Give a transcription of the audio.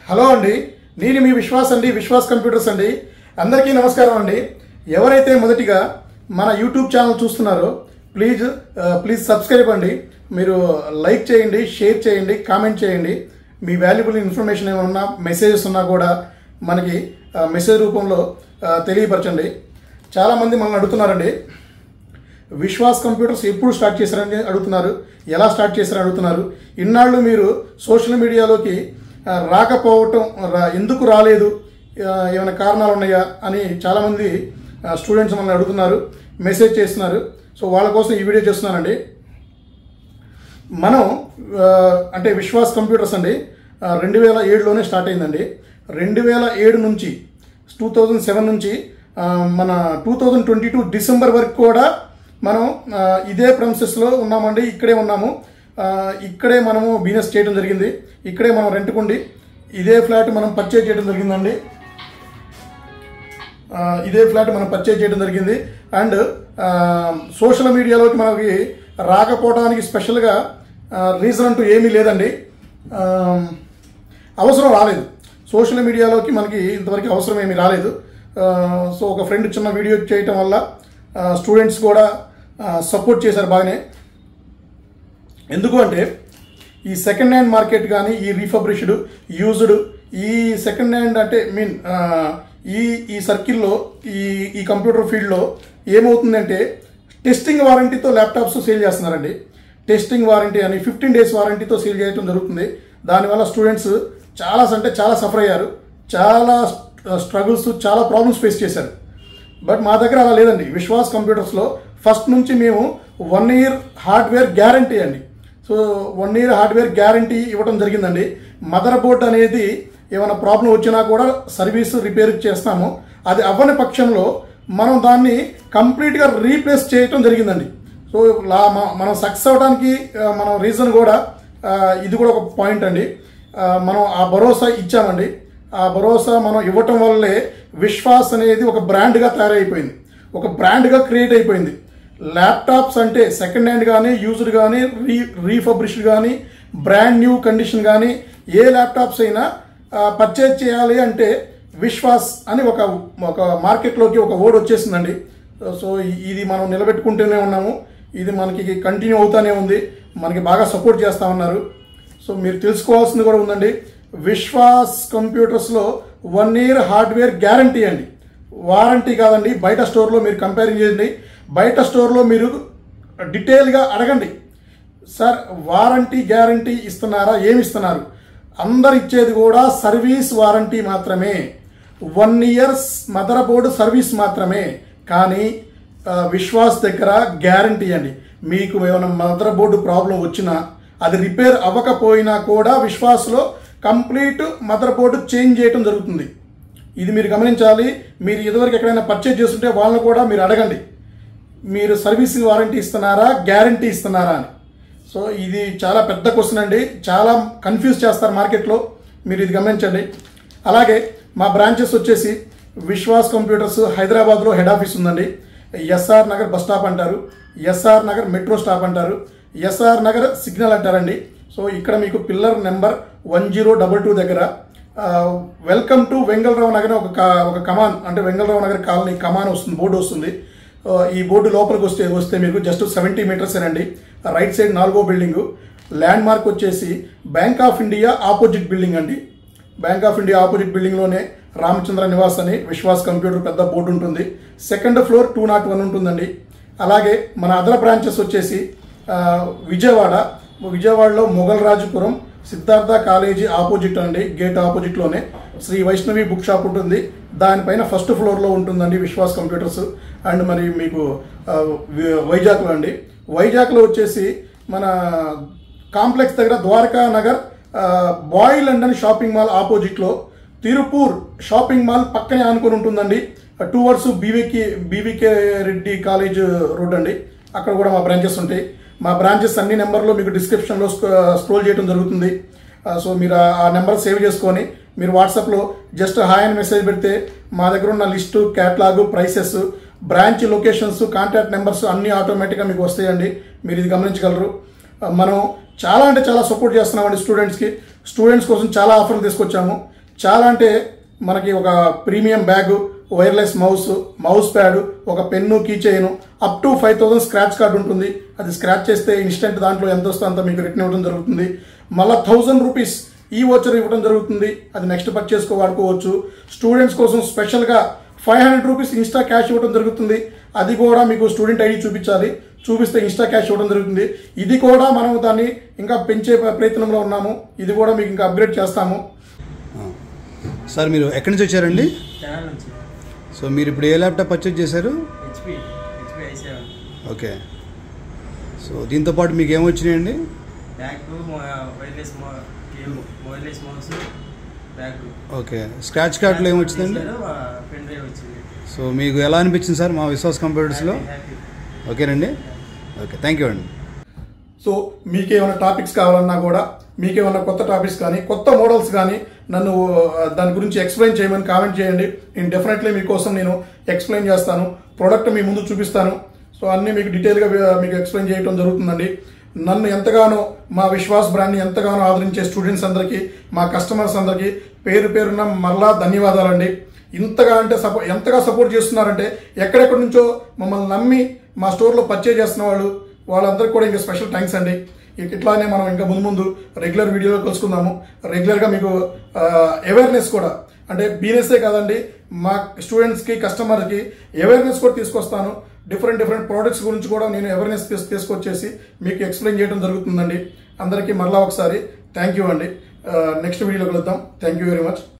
hello అండి నేను మీ విశ్వాస్ అండి విశ్వాస్ కంప్యూటర్స్ అండి అందరికీ నమస్కారం అండి ఎవరైతే మొదటిగా మన యూట్యూబ్ ఛానల్ చూస్తున్నారో ప్లీజ్ ఆ, ప్లీజ్ సబ్స్క్రైబ్ అండి మీరు లైక్ చేయండి షేర్ చేయండి కామెంట్ చేయండి మీ వాల్యుబుల్ ఇన్ఫర్మేషన్ ఏమైనా ఉన్నా మెసేజెస్ ఉన్నా కూడా మనకి ఆ, మెసేజ్ రూపంలో ఆ, తెలియపరచండి చాలామంది మనల్ని అడుగుతున్నారండి విశ్వాస్ కంప్యూటర్స్ ఎప్పుడు స్టార్ట్ చేశారని అడుగుతున్నారు ఎలా స్టార్ట్ చేశారని అడుగుతున్నారు ఇన్నాళ్ళు మీరు సోషల్ మీడియాలోకి ఆ, రాకపోవటం రా- ఎందుకు రాలేదు ఆ, ఏమైనా కారణాలు ఉన్నాయా అని చాలామంది స్టూడెంట్స్ మనల్ని అడుగుతున్నారు మెసేజ్ చేస్తున్నారు సో వాళ్ళ కోసం ఈ వీడియో చేస్తున్నానండి మనం ఆ, అంటే విశ్వాస్ కంప్యూటర్స్ అండి రెండు వేల ఏడులోనే స్టార్ట్ అయిందండి రెండు వేల ఏడు నుంచి టూ థౌజండ్ సెవెన్ నుంచి ఆ, మన two thousand twenty two December వరకు కూడా మనం ఆ, ఇదే ప్రెమిసెస్లో ఉన్నామండి ఇక్కడే ఉన్నాము ఆ, ఇక్కడే మనము బిజినెస్ చేయడం జరిగింది ఇక్కడే మనం రెంట్కుండి ఇదే ఫ్లాట్ మనం పర్చేజ్ చేయడం జరిగిందండి ఆ, ఇదే ఫ్లాట్ మనం పర్చేజ్ చేయడం జరిగింది అండ్ సోషల్ మీడియాలోకి మనకి రాకపోవడానికి స్పెషల్గా రీజన్ అంటూ ఏమీ లేదండి ఆ, అవసరం రాలేదు సోషల్ మీడియాలోకి మనకి ఇంతవరకు అవసరం ఏమీ రాలేదు ఆ, సో ఒక ఫ్రెండ్ చిన్న వీడియో చేయటం వల్ల స్టూడెంట్స్ కూడా సపోర్ట్ చేశారు బాగానే ఎందుకు అంటే ఈ సెకండ్ హ్యాండ్ మార్కెట్ కానీ ఈ రీఫబ్రిష్డ్ యూజ్డ్ ఈ సెకండ్ హ్యాండ్ అంటే మీన్ ఈ ఈ సర్కిల్లో ఈ ఈ కంప్యూటర్ ఫీల్డ్లో ఏమవుతుందంటే టెస్టింగ్ వారంటీతో ల్యాప్టాప్స్ సేల్ చేస్తున్నారండి టెస్టింగ్ వారంటీ అని ఫిఫ్టీన్ డేస్ వారంటీతో సేల్ చేయడం జరుగుతుంది దానివల్ల స్టూడెంట్స్ చాలా అంటే చాలా సఫర్ అయ్యారు చాలా స్ట్రగుల్స్ చాలా ప్రాబ్లమ్స్ ఫేస్ చేశారు బట్ మా దగ్గర అలా లేదండి విశ్వాస్ కంప్యూటర్స్లో ఫస్ట్ నుంచి మేము వన్ ఇయర్ హార్డ్వేర్ గ్యారంటీ అండి so one year hardware guarantee ఇవ్వడం జరిగిందండి మదర్ బోర్డ్ అనేది ఏమైనా ప్రాబ్లం వచ్చినా కూడా సర్వీస్ రిపేర్ చేస్తాము అది అవ్వని పక్షంలో మనం దాన్ని కంప్లీట్గా రీప్లేస్ చేయటం జరిగిందండి సో లా మ- మనం సక్సెస్ అవ్వడానికి ఆ, మనం రీజన్ కూడా ఆ, ఇది కూడా ఒక పాయింట్ అండి ఆ, మనం ఆ భరోసా ఇచ్చామండి ఆ భరోసా మనం ఇవ్వటం వల్లే విశ్వాస్ అనేది ఒక బ్రాండ్గా తయారైపోయింది ఒక బ్రాండ్గా క్రియేట్ అయిపోయింది ల్యాప్టాప్స్ అంటే సెకండ్ హ్యాండ్ కానీ యూజ్డ్ కానీ రీ రీఫబ్రిష్డ్ కానీ బ్రాండ్ న్యూ కండిషన్ కానీ ఏ ల్యాప్టాప్స్ అయినా పర్చేజ్ చేయాలి అంటే విశ్వాస్ అని ఒక ఒక మార్కెట్లోకి ఒక ఓడ్ వచ్చేసిందండి సో ఇది మనం నిలబెట్టుకుంటూనే ఉన్నాము ఇది మనకి కంటిన్యూ అవుతానే ఉంది మనకి బాగా సపోర్ట్ చేస్తా ఉన్నారు సో మీరు తెలుసుకోవాల్సింది కూడా ఉందండి విశ్వాస్ కంప్యూటర్స్లో వన్ ఇయర్ హార్డ్వేర్ గ్యారంటీ అండి వారంటీ కాదండి బయట స్టోర్లో మీరు కంపేరింగ్ చేయండి బయట స్టోర్లో మీరు డీటెయిల్గా అడగండి సార్ వారంటీ గ్యారంటీ ఇస్తున్నారా ఏమి ఇస్తున్నారు అందరు ఇచ్చేది కూడా సర్వీస్ వారంటీ మాత్రమే one years mother board service మాత్రమే కానీ ఆ, విశ్వాస్ దగ్గర గ్యారంటీ అండి మీకు ఏమైనా మదర్ బోర్డు ప్రాబ్లం వచ్చినా అది రిపేర్ అవ్వకపోయినా కూడా విశ్వాస్లో కంప్లీట్ మదర్ బోర్డు చేంజ్ చేయడం జరుగుతుంది ఇది మీరు గమనించాలి మీరు ఇదివరకు ఎక్కడైనా పర్చేజ్ చేస్తుంటే వాళ్ళని కూడా మీరు అడగండి మీరు సర్వీసింగ్ వారంటీ ఇస్తున్నారా గ్యారంటీ ఇస్తున్నారా అని సో ఇది చాలా పెద్ద క్వశ్చన్ అండి చాలా కన్ఫ్యూజ్ చేస్తారు మార్కెట్లో మీరు ఇది గమనించండి అలాగే మా బ్రాంచెస్ వచ్చేసి విశ్వాస్ కంప్యూటర్స్ హైదరాబాద్లో హెడ్ ఆఫీస్ ఉందండి ఎస్ఆర్ నగర్ బస్ స్టాప్ అంటారు ఎస్ఆర్ నగర్ మెట్రో స్టాప్ అంటారు ఎస్ఆర్ నగర్ సిగ్నల్ అంటారండి సో ఇక్కడ మీకు pillar number one zero double two దగ్గర వెల్కమ్ టు వెంగళరావు నగర్ ఒక కా- ఒక కమాన్ అంటే వెంగళరావు నగర్ కాలనీ కమాన్ వస్తుంది బోర్డు వస్తుంది ఆ, ఈ బోర్డు లోపలికి వస్తే వస్తే మీకు జస్ట్ సెవెంటీ మీటర్స్ అండి రైట్ సైడ్ నాలుగో బిల్డింగ్ ల్యాండ్ మార్క్ వచ్చేసి bank of India opposite building అండి బ్యాంక్ ఆఫ్ ఇండియా ఆపోజిట్ బిల్డింగ్లోనే రామచంద్ర నివాస్ అని విశ్వాస్ కంప్యూటర్ పెద్ద బోర్డు ఉంటుంది second floor two naught one ఉంటుందండి అలాగే మన అదర్ బ్రాంచెస్ వచ్చేసి ఆ, విజయవాడ విజయవాడలో Mogalrajapuram Siddhartha college opposite అండి గేట్ ఆపోజిట్లోనే శ్రీ వైష్ణవి బుక్ షాప్ ఉంటుంది దానిపైన ఫస్ట్ ఫ్లోర్లో ఉంటుందండి విశ్వాస్ కంప్యూటర్స్ అండ్ మరి మీకు ఆ, వి- వైజాగ్లో అండి వైజాగ్లో వచ్చేసి మన కాంప్లెక్స్ దగ్గర ద్వారకా నగర్ ఆ, బాయ్ లండన్ షాపింగ్ మాల్ ఆపోజిట్లో తిరుపూర్ షాపింగ్ మాల్ పక్కనే ఆనుకొని ఉంటుందండి towards B V K B V K Reddy college road అండి అక్కడ కూడా మా బ్రాంచెస్ ఉంటాయి మా బ్రాంచెస్ అన్ని నెంబర్లో మీకు డిస్క్రిప్షన్లో స్క్రోల్ చేయడం జరుగుతుంది ఆ, సో మీరు ఆ- ఆ నెంబర్ సేవ్ చేసుకొని మీరు వాట్సాప్లో జస్ట్ హాయ్ అని మెసేజ్ పెడితే మా దగ్గర ఉన్న list catalogue prices branch locations contact numbers అన్నీ ఆటోమేటిక్గా మీకు వస్తాయండి మీరు ఇది గమనించగలరు ఆ, మనం చాలా అంటే చాలా సపోర్ట్ చేస్తున్నామండి స్టూడెంట్స్కి స్టూడెంట్స్ కోసం చాలా ఆఫర్లు తీసుకొచ్చాము చాలా అంటే మనకి ఒక premium bag wireless mouse mouse pad ఒక pen key chain up to five thousand scratch card ఉంటుంది అది స్క్రాచ్ చేస్తే ఇన్స్టెంట్ దాంట్లో ఎంత వస్తే అంత మీకు రిటర్న్ ఇవ్వడం జరుగుతుంది మళ్ళీ థౌజండ్ రూపీస్ ఈ వోచర్ ఇవ్వడం జరుగుతుంది అది నెక్స్ట్ పర్చేస్కో వాడుకోవచ్చు స్టూడెంట్స్ కోసం స్పెషల్గా five hundred rupees insta cash ఇవ్వడం జరుగుతుంది అది కూడా మీకు స్టూడెంట్ ఐడి చూపించాలి చూపిస్తే ఇన్స్టా క్యాష్ ఇవ్వడం జరుగుతుంది ఇది కూడా మనం దాన్ని ఇంకా పెంచే ప్రయత్నంలో ఉన్నాము ఇది కూడా మీకు ఇంకా అప్గ్రేడ్ చేస్తాము సార్ మీరు ఎక్కడి నుంచి వచ్చారండి ఛానల్ నుంచి సో మీరు ఇప్పుడు ఏ ల్యాప్టాప్ పర్చేజ్ చేశారు HP HP I seven okay so దీంతో పాటు మీకు ఏమొచ్చినాయండి bag wireless wireless mouse bag okay scratch కార్డులో ఏమొచ్చిందండి పెన్ డ్రైవ్ వచ్చింది సో మీకు ఎలా అనిపించింది సార్ మా విశ్వాస్ కంప్యూటర్స్లో హ్యాపీ ఓకేనండి ఓకే థ్యాంక్ యూ అండి సో మీకేమైనా టాపిక్స్ కావాలన్నా కూడా మీకేమైనా కొత్త టాపిక్స్ కానీ కొత్త మోడల్స్ కానీ నన్ను ఆ, దాని గురించి ఎక్స్ప్లెయిన్ చేయమని కామెంట్ చేయండి నేను డెఫినెట్లీ మీకోసం నేను ఎక్స్ప్లెయిన్ చేస్తాను ప్రోడక్ట్ మీ ముందు చూపిస్తాను సో అన్నీ మీకు డీటెయిల్గా మీకు ఎక్స్ప్లెయిన్ చేయడం జరుగుతుందండి నన్ను ఎంతగానో మా విశ్వాస్ బ్రాండ్ని ఎంతగానో ఆదరించే స్టూడెంట్స్ అందరికీ మా కస్టమర్స్ అందరికీ పేరు పేరున మరలా ధన్యవాదాలండి ఇంతగా అంటే సపో ఎంతగా సపోర్ట్ చేస్తున్నారంటే ఎక్కడెక్కడి నుంచో మమ్మల్ని నమ్మి మా స్టోర్లో పర్చేజ్ చేస్తున్న వాళ్ళు వాళ్ళందరికీ కూడా ఇంకా స్పెషల్ థ్యాంక్స్ అండి ఇక ఇట్లానే మనం ఇంకా ముందు ముందు రెగ్యులర్ వీడియోలో కలుసుకుందాము రెగ్యులర్గా మీకు అవేర్నెస్ కూడా అంటే బీనెస్సే కాదండి మా స్టూడెంట్స్కి కస్టమర్కి అవేర్నెస్ కూడా తీసుకొస్తాను డిఫరెంట్ డిఫరెంట్ ప్రోడక్ట్స్ గురించి కూడా నేను అవేర్నెస్ తీసు తీసుకొచ్చేసి మీకు ఎక్స్ప్లెయిన్ చేయడం జరుగుతుందండి అందరికీ మరలా ఒకసారి థ్యాంక్ యూ అండి నెక్స్ట్ వీడియోలో కలుద్దాం థ్యాంక్ యూ వెరీ మచ్